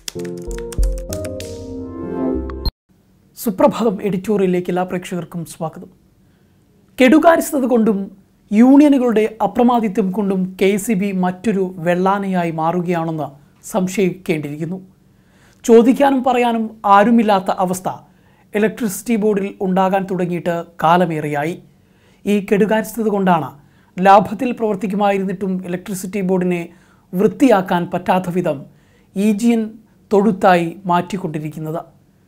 സുപ്രഭാതം എഡിറ്റോറിയലിലേക്ക് എല്ലാ പ്രേക്ഷകർക്കും സ്വാഗതം കെടുകാര്യസ്ഥത കൊണ്ടും യൂണിയനുകളുടെ അപ്രമാദിത്വം കൊണ്ടും കെ സി ബി മറ്റൊരു വെള്ളാനയായി മാറുകയാണെന്ന് സംശയിക്കേണ്ടിയിരിക്കുന്നു ചോദിക്കാനും പറയാനും ആരുമില്ലാത്ത അവസ്ഥ ഇലക്ട്രിസിറ്റി ബോർഡിൽ ഉണ്ടാകാൻ തുടങ്ങിയിട്ട് കാലമേറെയായി ഈ കെടുകാര്യസ്ഥത കൊണ്ടാണ് ലാഭത്തിൽ പ്രവർത്തിക്കുമായിരുന്നിട്ടും ഇലക്ട്രിസിറ്റി ബോർഡിനെ വൃത്തിയാക്കാൻ പറ്റാത്ത വിധം ഇ ജി എൻ തൊഴുത്തായി മാറ്റിക്കൊണ്ടിരിക്കുന്നത്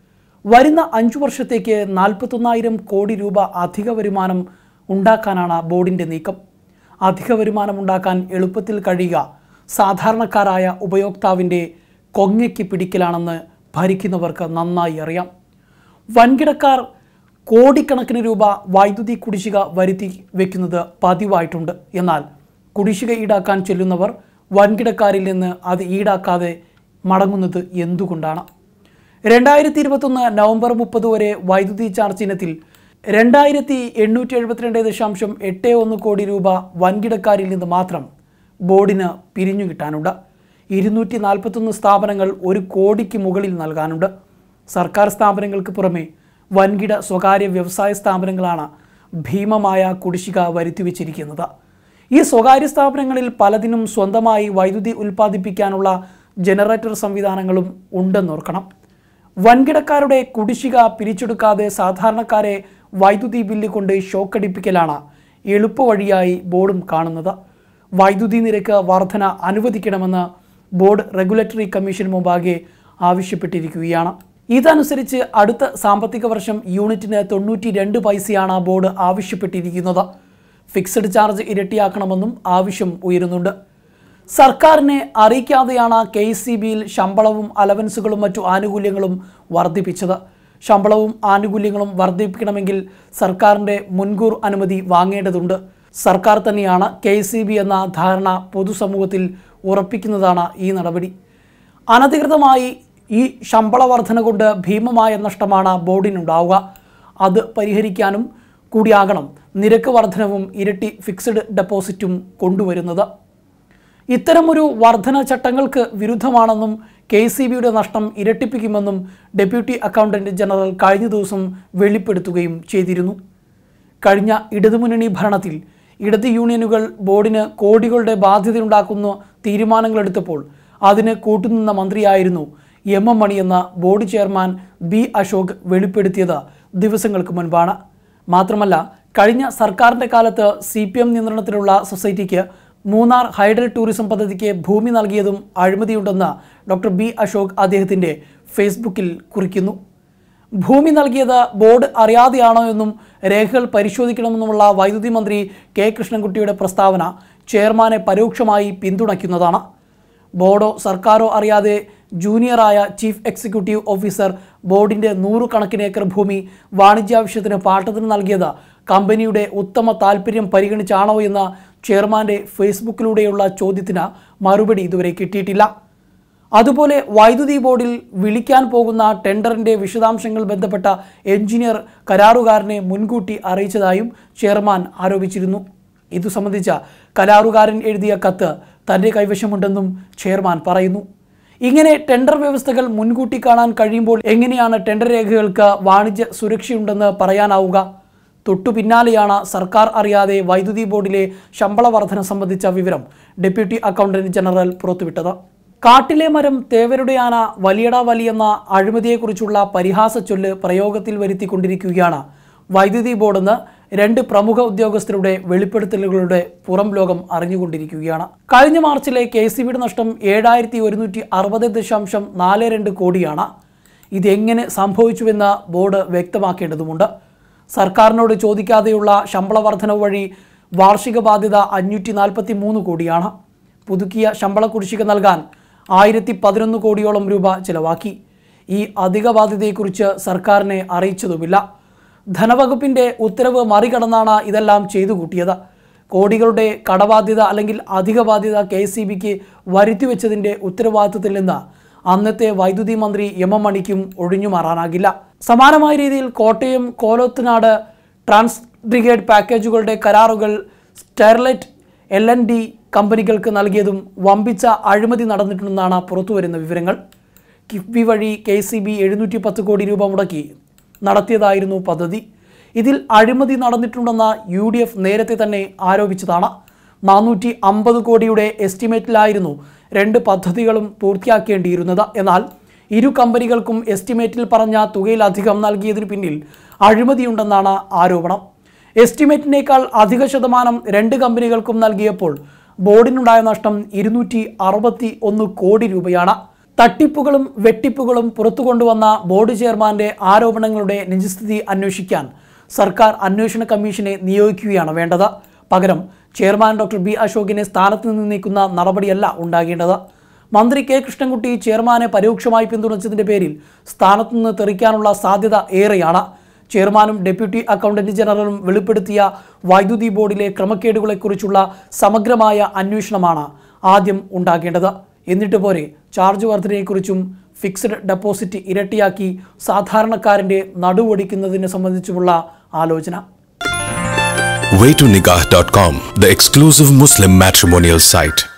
വരുന്ന അഞ്ചു വർഷത്തേക്ക് നാൽപ്പത്തൊന്നായിരം കോടി രൂപ അധിക വരുമാനം ഉണ്ടാക്കാനാണ് ബോർഡിൻ്റെ നീക്കം അധിക വരുമാനം ഉണ്ടാക്കാൻ എളുപ്പത്തിൽ കഴിയുക സാധാരണക്കാരായ ഉപയോക്താവിൻ്റെ കൊങ്ങയ്ക്ക് പിടിക്കലാണെന്ന് ഭരിക്കുന്നവർക്ക് നന്നായി അറിയാം വൻകിടക്കാർ കോടിക്കണക്കിന് രൂപ വൈദ്യുതി കുടിശ്ശിക വരുത്തി വെക്കുന്നത് പതിവായിട്ടുണ്ട് എന്നാൽ കുടിശ്ശിക ഈടാക്കാൻ ചെല്ലുന്നവർ വൻകിടക്കാരിൽ നിന്ന് അത് ഈടാക്കാതെ മടങ്ങുന്നത് എന്തുകൊണ്ടാണ് രണ്ടായിരത്തി ഇരുപത്തൊന്ന് നവംബർ മുപ്പത് വരെ വൈദ്യുതി ചാർജ് ഇനത്തിൽ രണ്ടായിരത്തി എണ്ണൂറ്റി എഴുപത്തിരണ്ട് ദശാംശം എട്ട് ഒന്ന് കോടി രൂപ വൻകിടക്കാരിൽ നിന്ന് മാത്രം ബോർഡിന് പിരിഞ്ഞു കിട്ടാനുണ്ട് ഇരുന്നൂറ്റി നാൽപ്പത്തൊന്ന് സ്ഥാപനങ്ങൾ ഒരു കോടിക്ക് മുകളിൽ നൽകാനുണ്ട് സർക്കാർ സ്ഥാപനങ്ങൾക്ക് പുറമെ വൻകിട സ്വകാര്യ വ്യവസായ സ്ഥാപനങ്ങളാണ് ഭീമമായ കുടിശ്ശിക വരുത്തിവെച്ചിരിക്കുന്നത് ഈ സ്വകാര്യ സ്ഥാപനങ്ങളിൽ പലതിനും സ്വന്തമായി വൈദ്യുതി ഉൽപ്പാദിപ്പിക്കാനുള്ള ജനറേറ്റർ സംവിധാനങ്ങളും ഉണ്ടെന്നോർക്കണം വൻകിടക്കാരുടെ കുടിശ്ശിക പിരിച്ചെടുക്കാതെ സാധാരണക്കാരെ വൈദ്യുതി ബില്ല് കൊണ്ട് ഷോക്കടിപ്പിക്കലാണ് എളുപ്പവഴിയായി ബോർഡും കാണുന്നത് വൈദ്യുതി നിരക്ക് വർധന അനുവദിക്കണമെന്ന് ബോർഡ് റെഗുലേറ്ററി കമ്മീഷൻ മുമ്പാകെ ആവശ്യപ്പെട്ടിരിക്കുകയാണ് ഇതനുസരിച്ച് അടുത്ത സാമ്പത്തിക വർഷം യൂണിറ്റിന് തൊണ്ണൂറ്റി രണ്ട് പൈസയാണ് ബോർഡ് ആവശ്യപ്പെട്ടിരിക്കുന്നത് ഫിക്സഡ് ചാർജ് ഇരട്ടിയാക്കണമെന്നും ആവശ്യം ഉയരുന്നുണ്ട് സർക്കാരിനെ അറിയിക്കാതെയാണ് കെ സി ബിയിൽ ശമ്പളവും അലവൻസുകളും മറ്റു ആനുകൂല്യങ്ങളും വർദ്ധിപ്പിച്ചത് ശമ്പളവും ആനുകൂല്യങ്ങളും വർദ്ധിപ്പിക്കണമെങ്കിൽ സർക്കാരിൻ്റെ മുൻകൂർ അനുമതി വാങ്ങേണ്ടതുണ്ട് സർക്കാർ തന്നെയാണ് കെ സി ബി എന്ന ധാരണ പൊതുസമൂഹത്തിൽ ഉറപ്പിക്കുന്നതാണ് ഈ നടപടി അനധികൃതമായി ഈ ശമ്പള വർധന കൊണ്ട് ഭീമമായ നഷ്ടമാണ് ബോർഡിനുണ്ടാവുക അത് പരിഹരിക്കാനും കൂടിയാകണം നിരക്ക് വർധനവും ഇരട്ടി ഫിക്സഡ് ഡെപ്പോസിറ്റും കൊണ്ടുവരുന്നത് ഇത്തരമൊരു വർധന ചട്ടങ്ങൾക്ക് വിരുദ്ധമാണെന്നും കെ സി ബിയുടെ നഷ്ടം ഇരട്ടിപ്പിക്കുമെന്നും ഡെപ്യൂട്ടി അക്കൗണ്ടന്റ് ജനറൽ കഴിഞ്ഞ ദിവസം വെളിപ്പെടുത്തുകയും ചെയ്തിരുന്നു കഴിഞ്ഞ ഇടതുമുന്നണി ഭരണത്തിൽ ഇടത് യൂണിയനുകൾ ബോർഡിന് കോടികളുടെ ബാധ്യതയുണ്ടാക്കുന്ന തീരുമാനങ്ങളെടുത്തപ്പോൾ അതിന് കൂട്ടുനിന്ന മന്ത്രിയായിരുന്നു എം എം മണി എന്ന ബോർഡ് ചെയർമാൻ ബി അശോക് വെളിപ്പെടുത്തിയത് ദിവസങ്ങൾക്ക് മുൻപാണ് മാത്രമല്ല കഴിഞ്ഞ സർക്കാരിൻ്റെ കാലത്ത് സി പി എം നിയന്ത്രണത്തിലുള്ള സൊസൈറ്റിക്ക് മൂന്നാർ ഹൈഡൽ ടൂറിസം പദ്ധതിക്ക് ഭൂമി നൽകിയതും അഴിമതിയുണ്ടെന്ന് ഡോക്ടർ ബി അശോക് അദ്ദേഹത്തിൻ്റെ ഫേസ്ബുക്കിൽ കുറിക്കുന്നു ഭൂമി നൽകിയത് ബോർഡ് അറിയാതെയാണോ എന്നും രേഖകൾ പരിശോധിക്കണമെന്നുമുള്ള വൈദ്യുതി മന്ത്രി കെ കൃഷ്ണൻകുട്ടിയുടെ പ്രസ്താവന ചെയർമാനെ പരോക്ഷമായി പിന്തുണയ്ക്കുന്നതാണ് ബോർഡോ സർക്കാരോ അറിയാതെ ജൂനിയറായ ചീഫ് എക്സിക്യൂട്ടീവ് ഓഫീസർ ബോർഡിൻ്റെ നൂറുകണക്കിന് ഏക്കർ ഭൂമി വാണിജ്യാവശ്യത്തിന് പാട്ടത്തിന് നൽകിയത് കമ്പനിയുടെ ഉത്തമ താൽപ്പര്യം പരിഗണിച്ചാണോ എന്ന ചെയർമാൻ്റെ ഫേസ്ബുക്കിലൂടെയുള്ള ചോദ്യത്തിന് മറുപടി ഇതുവരെ കിട്ടിയിട്ടില്ല അതുപോലെ വൈദ്യുതി ബോർഡിൽ വിളിക്കാൻ പോകുന്ന ടെൻഡറിൻ്റെ വിശദാംശങ്ങൾ ബന്ധപ്പെട്ട എഞ്ചിനീയർ കരാറുകാരനെ മുൻകൂട്ടി അറിയിച്ചതായും ചെയർമാൻ ആരോപിച്ചിരുന്നു ഇതു സംബന്ധിച്ച കരാറുകാരൻ എഴുതിയ കത്ത് തൻ്റെ കൈവശമുണ്ടെന്നും ചെയർമാൻ പറയുന്നു ഇങ്ങനെ ടെൻഡർ വ്യവസ്ഥകൾ മുൻകൂട്ടി കാണാൻ കഴിയുമ്പോൾ എങ്ങനെയാണ് ടെൻഡർ രേഖകൾക്ക് വാണിജ്യ സുരക്ഷയുണ്ടെന്ന് പറയാനാവുക തൊട്ടു പിന്നാലെയാണ് സർക്കാർ അറിയാതെ വൈദ്യുതി ബോർഡിലെ ശമ്പള വർധന സംബന്ധിച്ച വിവരം ഡെപ്യൂട്ടി അക്കൗണ്ടന്റ് ജനറൽ പുറത്തുവിട്ടത് കാട്ടിലെ മരം തേവരുടെ ആന വലിയട വലിയെന്ന അഴിമതിയെക്കുറിച്ചുള്ള പരിഹാസ ചൊല്ല് പ്രയോഗത്തിൽ വരുത്തിക്കൊണ്ടിരിക്കുകയാണ് വൈദ്യുതി ബോർഡെന്ന് രണ്ട് പ്രമുഖ ഉദ്യോഗസ്ഥരുടെ വെളിപ്പെടുത്തലുകളുടെ പുറം ലോകം അറിഞ്ഞുകൊണ്ടിരിക്കുകയാണ് കഴിഞ്ഞ മാർച്ചിലെ കെ സി ബിയുടെ നഷ്ടം ഏഴായിരത്തി ഒരുന്നൂറ്റി അറുപത് ദശാംശം നാല് രണ്ട് കോടിയാണ് ഇതെങ്ങനെ സംഭവിച്ചുവെന്ന് ബോർഡ് വ്യക്തമാക്കേണ്ടതുമുണ്ട് സർക്കാരിനോട് ചോദിക്കാതെയുള്ള ശമ്പള വർധനവ് വഴി വാർഷിക ബാധ്യത അഞ്ഞൂറ്റി നാൽപ്പത്തി മൂന്ന് കോടിയാണ് പുതുക്കിയ ശമ്പള കുടിശ്ശിക നൽകാൻ ആയിരത്തി പതിനൊന്ന് കോടിയോളം രൂപ ചിലവാക്കി ഈ അധിക ബാധ്യതയെക്കുറിച്ച് സർക്കാരിനെ അറിയിച്ചതുമില്ല ധനവകുപ്പിൻ്റെ ഉത്തരവ് മറികടന്നാണ് ഇതെല്ലാം ചെയ്തു കൂട്ടിയത് കോടികളുടെ കടബാധ്യത അല്ലെങ്കിൽ അധിക ബാധ്യത കെ സി ബിക്ക് വരുത്തിവെച്ചതിൻ്റെ ഉത്തരവാദിത്വത്തിൽ നിന്ന് അന്നത്തെ വൈദ്യുതി മന്ത്രി എം എം മണിക്കും ഒഴിഞ്ഞു മാറാനാകില്ല സമാനമായ രീതിയിൽ കോട്ടയം കോലത്തുനാട് ട്രാൻസ് ബ്രിഗേഡ് പാക്കേജുകളുടെ കരാറുകൾ സ്റ്റെർലൈറ്റ് എൽ എൻ ഡി കമ്പനികൾക്ക് നൽകിയതും വമ്പിച്ച അഴിമതി നടന്നിട്ടുണ്ടെന്നാണ് പുറത്തുവരുന്ന വിവരങ്ങൾ കിഫ്ബി വഴി കെ സി ബി എഴുന്നൂറ്റി പത്ത് കോടി രൂപ മുടക്കി നടത്തിയതായിരുന്നു പദ്ധതി ഇതിൽ അഴിമതി നടന്നിട്ടുണ്ടെന്ന യു ഡി എഫ് നേരത്തെ തന്നെ ആരോപിച്ചതാണ് നാനൂറ്റി അമ്പത് കോടിയുടെ എസ്റ്റിമേറ്റിലായിരുന്നു രണ്ട് പദ്ധതികളും പൂർത്തിയാക്കേണ്ടിയിരുന്നത് എന്നാൽ ഇരു കമ്പനികൾക്കും എസ്റ്റിമേറ്റിൽ പറഞ്ഞ തുകയിലധികം നൽകിയതിനു പിന്നിൽ അഴിമതിയുണ്ടെന്നാണ് ആരോപണം എസ്റ്റിമേറ്റിനേക്കാൾ അധിക ശതമാനം രണ്ട് കമ്പനികൾക്കും നൽകിയപ്പോൾ ബോർഡിനുണ്ടായ നഷ്ടം ഇരുന്നൂറ്റി അറുപത്തി ഒന്ന് കോടി രൂപയാണ് തട്ടിപ്പുകളും വെട്ടിപ്പുകളും പുറത്തു കൊണ്ടുവന്ന ബോർഡ് ചെയർമാന്റെ ആരോപണങ്ങളുടെ നിജസ്ഥിതി അന്വേഷിക്കാൻ സർക്കാർ അന്വേഷണ കമ്മീഷനെ നിയോഗിക്കുകയാണ് വേണ്ടത് പകരം ചെയർമാൻ ഡോക്ടർ ബി അശോകിനെ സ്ഥാനത്ത് നിന്ന് നീക്കുന്ന നടപടിയല്ല ഉണ്ടാകേണ്ടത് മന്ത്രി കെ കൃഷ്ണൻകുട്ടി ചെയർമാനെ പരോക്ഷമായി പിന്തുണച്ചതിന്റെ പേരിൽ സ്ഥാനത്ത് നിന്ന് തെറിക്കാനുള്ള സാധ്യത ഏറെയാണ് ചെയർമാനും ഡെപ്യൂട്ടി അക്കൗണ്ടന്റ് ജനറലും വെളിപ്പെടുത്തിയ വൈദ്യുതി ബോർഡിലെ ക്രമക്കേടുകളെക്കുറിച്ചുള്ള സമഗ്രമായ അന്വേഷണമാണ് ആദ്യം ഉണ്ടാകേണ്ടത് എന്നിട്ട് പോരെ ചാർജ് വർധനയെക്കുറിച്ചും ഫിക്സഡ് ഡെപ്പോസിറ്റ് ഇരട്ടിയാക്കി സാധാരണക്കാരൻ്റെ നടുവൊടിക്കുന്നതിനെ സംബന്ധിച്ചുമുള്ള ആലോചന waytonikah.com, the exclusive Muslim matrimonial site.